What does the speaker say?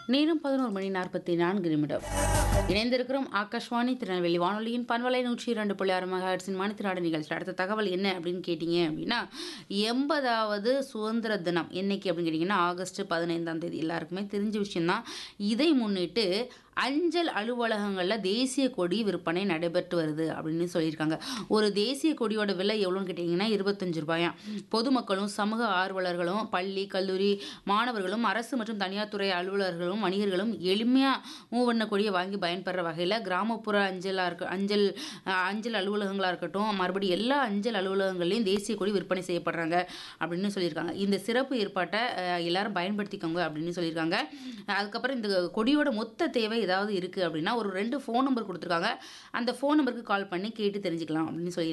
நேரம் பதினோரு மணி நாற்பத்தி நான்கு நிமிடம் இணைந்திருக்கிறோம் ஆகாஷ்வாணி திருநெல்வேலி வானொலியின் பண்பலை நூற்றி இரண்டு புள்ளி ஆறு மெகாஹெட்ஸின் மணித்திராடு நிகழ்ச்சி அடுத்த தகவல் என்ன அப்படின்னு கேட்டிங்க அப்படின்னா எண்பதாவது சுதந்திர தினம் என்னைக்கு அப்படின்னு கேட்டிங்கன்னா ஆகஸ்ட் பதினைந்தாம் தேதி எல்லாருக்குமே தெரிஞ்ச விஷயம்தான் இதை முன்னிட்டு அஞ்சல் அலுவலகங்களில் தேசிய கொடி விற்பனை நடைபெற்று வருது அப்படின்னு சொல்லியிருக்காங்க ஒரு தேசிய கொடியோட விலை எவ்வளோன்னு கேட்டிங்கன்னா இருபத்தஞ்சு ரூபாயாம் பொதுமக்களும் சமூக ஆர்வலர்களும் பள்ளி கல்லூரி மாணவர்களும் அரசு மற்றும் தனியார் துறை அலுவலர்களும் வணிகர்களும் எளிமையாக மூவண்ண கொடியை வாங்கி பயன்பெற வகையில் கிராமப்புற அஞ்சலாக இருக்க அஞ்சல் அஹ், அஞ்சல் அலுவலகங்களாக இருக்கட்டும் மறுபடியும் எல்லா அஞ்சல் அலுவலகங்கள்லையும் தேசிய கொடி விற்பனை செய்யப்படுறாங்க அப்படின்னு சொல்லியிருக்காங்க இந்த சிறப்பு ஏற்பாட்டை அஹ், எல்லாரும் பயன்படுத்திக்கோங்க அப்படின்னு சொல்லியிருக்காங்க அதுக்கப்புறம் இந்த கொடியோட மொத்த தேவை ஏதாவது இருக்குது அப்படின்னா ஒரு ரெண்டு ஃபோன் நம்பர் கொடுத்துருக்காங்க அந்த ஃபோன் நம்பருக்கு கால் பண்ணி கேட்டு தெரிஞ்சுக்கலாம் அப்படின்னு சொல்லி